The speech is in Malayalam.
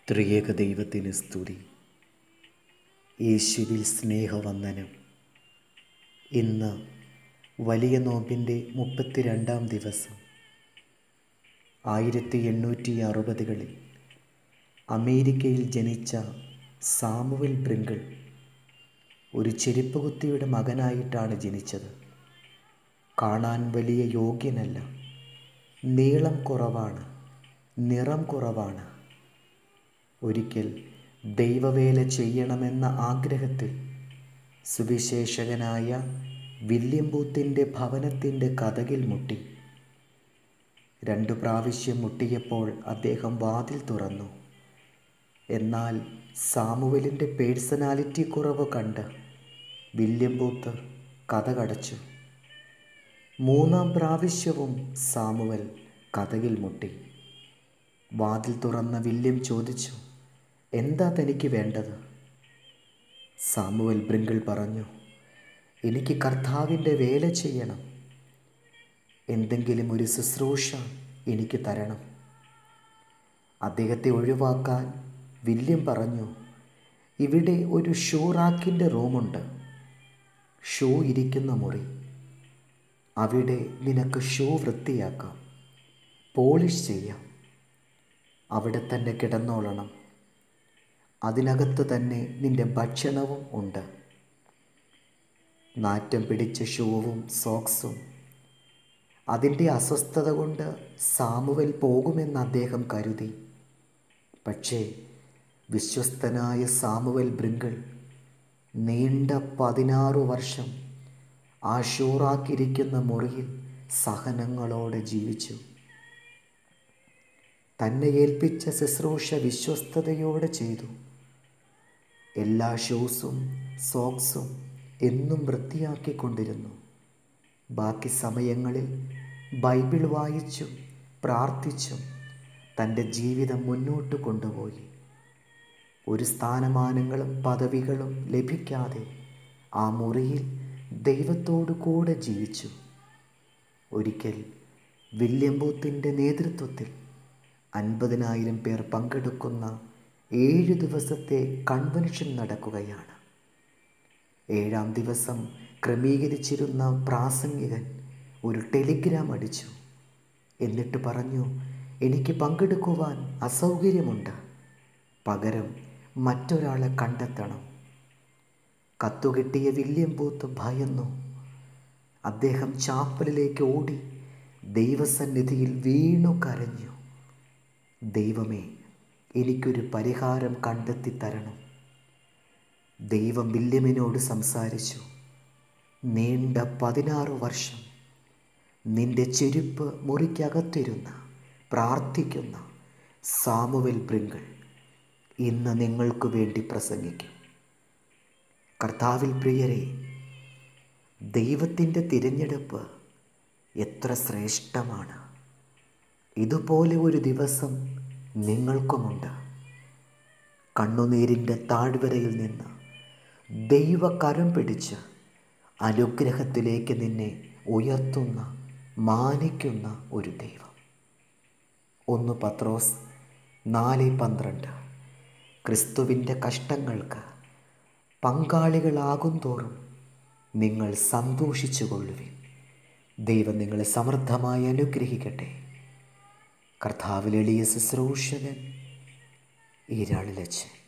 ത്രിയേക ദൈവത്തിന് സ്തുതി യേശുവിൽ സ്നേഹവന്ദനം ഇന്ന് വലിയ നോമ്പിൻ്റെ മുപ്പത്തിരണ്ടാം ദിവസം ആയിരത്തി എണ്ണൂറ്റി അറുപതുകളിൽ അമേരിക്കയിൽ ജനിച്ച സാമുവൽ ബ്രിങ്കിൾ ഒരു ചെരുപ്പുകുത്തിയുടെ മകനായിട്ടാണ് ജനിച്ചത് കാണാൻ വലിയ യോഗ്യനല്ല നീളം കുറവാണ് നിറം കുറവാണ് ഒരിക്കൽ ദൈവവേല ചെയ്യണമെന്ന ആഗ്രഹത്തിൽ സുവിശേഷകനായ വില്യം ബൂത്തിൻ്റെ ഭവനത്തിൻ്റെ കഥകിൽ മുട്ടി രണ്ടു പ്രാവശ്യം മുട്ടിയപ്പോൾ അദ്ദേഹം വാതിൽ തുറന്നു എന്നാൽ സാമുവലിൻ്റെ പേഴ്സണാലിറ്റി കുറവ് കണ്ട് വില്യം ബൂത്ത് കഥകടച്ചു മൂന്നാം പ്രാവശ്യവും സാമുവൽ കഥകിൽ മുട്ടി വാതിൽ തുറന്ന വില്യം ചോദിച്ചു എന്താ തനിക്ക് വേണ്ടത് സാമുവൽ ബ്രിങ്കിൾ പറഞ്ഞു എനിക്ക് കർത്താവിൻ്റെ വേല ചെയ്യണം എന്തെങ്കിലും ഒരു ശുശ്രൂഷ എനിക്ക് തരണം അദ്ദേഹത്തെ ഒഴിവാക്കാൻ വില്യം പറഞ്ഞു ഇവിടെ ഒരു ഷൂ റാക്കിൻ്റെ റൂമുണ്ട് ഷൂ ഇരിക്കുന്ന മുറി അവിടെ നിനക്ക് ഷൂ വൃത്തിയാക്കാം പോളിഷ് ചെയ്യാം അവിടെ തന്നെ കിടന്നോളണം അതിനകത്ത് തന്നെ നിന്റെ ഭക്ഷണവും ഉണ്ട് നാറ്റം പിടിച്ച ഷൂവും സോക്സും അതിൻ്റെ അസ്വസ്ഥത കൊണ്ട് സാമുവൽ പോകുമെന്ന് അദ്ദേഹം കരുതി പക്ഷേ വിശ്വസ്തനായ സാമുവൽ ബ്രിങ്കിൾ നീണ്ട പതിനാറു വർഷം ആ ഷൂറാക്കിയിരിക്കുന്ന മുറിയിൽ സഹനങ്ങളോടെ ജീവിച്ചു തന്നെ ഏൽപ്പിച്ച ശുശ്രൂഷ വിശ്വസ്തയോടെ ചെയ്തു എല്ലാ ഷൂസും സോക്സും എന്നും വൃത്തിയാക്കിക്കൊണ്ടിരുന്നു ബാക്കി സമയങ്ങളിൽ ബൈബിൾ വായിച്ചും പ്രാർത്ഥിച്ചും തൻ്റെ ജീവിതം മുന്നോട്ട് കൊണ്ടുപോയി ഒരു സ്ഥാനമാനങ്ങളും പദവികളും ലഭിക്കാതെ ആ മുറിയിൽ ദൈവത്തോടു കൂടെ ജീവിച്ചു ഒരിക്കൽ വില്യം ബൂത്തിൻ്റെ നേതൃത്വത്തിൽ അൻപതിനായിരം പേർ പങ്കെടുക്കുന്ന ഏഴ് ദിവസത്തെ കൺവെൻഷൻ നടക്കുകയാണ് ഏഴാം ദിവസം ക്രമീകരിച്ചിരുന്ന പ്രാസംഗികൻ ഒരു ടെലിഗ്രാം അടിച്ചു എന്നിട്ട് പറഞ്ഞു എനിക്ക് പങ്കെടുക്കുവാൻ അസൗകര്യമുണ്ട് പകരം മറ്റൊരാളെ കണ്ടെത്തണം കത്തുകിട്ടിയ വില്യം ബൂത്ത് ഭയന്നു അദ്ദേഹം ചാപ്പലിലേക്ക് ഓടി ദൈവസന്നിധിയിൽ വീണു കരഞ്ഞു ദൈവമേ എനിക്കൊരു പരിഹാരം കണ്ടെത്തി തരണം ദൈവം വില്യമിനോട് സംസാരിച്ചു നീണ്ട പതിനാറ് വർഷം നിന്റെ ചെരുപ്പ് മുറിക്കകത്തിരുന്ന പ്രാർത്ഥിക്കുന്ന സാമുവൽ ബ്രിങ്കിൾ ഇന്ന് നിങ്ങൾക്ക് വേണ്ടി പ്രസംഗിക്കും കർത്താവിൽ പ്രിയരെ ദൈവത്തിൻ്റെ തിരഞ്ഞെടുപ്പ് എത്ര ശ്രേഷ്ഠമാണ് ഇതുപോലെ ഒരു ദിവസം നിങ്ങൾക്കുമുണ്ട് കണ്ണുനീരിൻ്റെ താഴ്വരയിൽ നിന്ന് ദൈവകരം പിടിച്ച് അനുഗ്രഹത്തിലേക്ക് നിന്നെ ഉയർത്തുന്ന മാനിക്കുന്ന ഒരു ദൈവം ഒന്ന് പത്രോസ് നാല് പന്ത്രണ്ട് ക്രിസ്തുവിൻ്റെ കഷ്ടങ്ങൾക്ക് പങ്കാളികളാകും തോറും നിങ്ങൾ സന്തോഷിച്ചു കൊള്ളുവിൻ ദൈവം നിങ്ങളെ സമൃദ്ധമായി അനുഗ്രഹിക്കട്ടെ കർത്താവിൽ എളിയ ശുശ്രൂഷകൻ ഈരാളിലച്ചൻ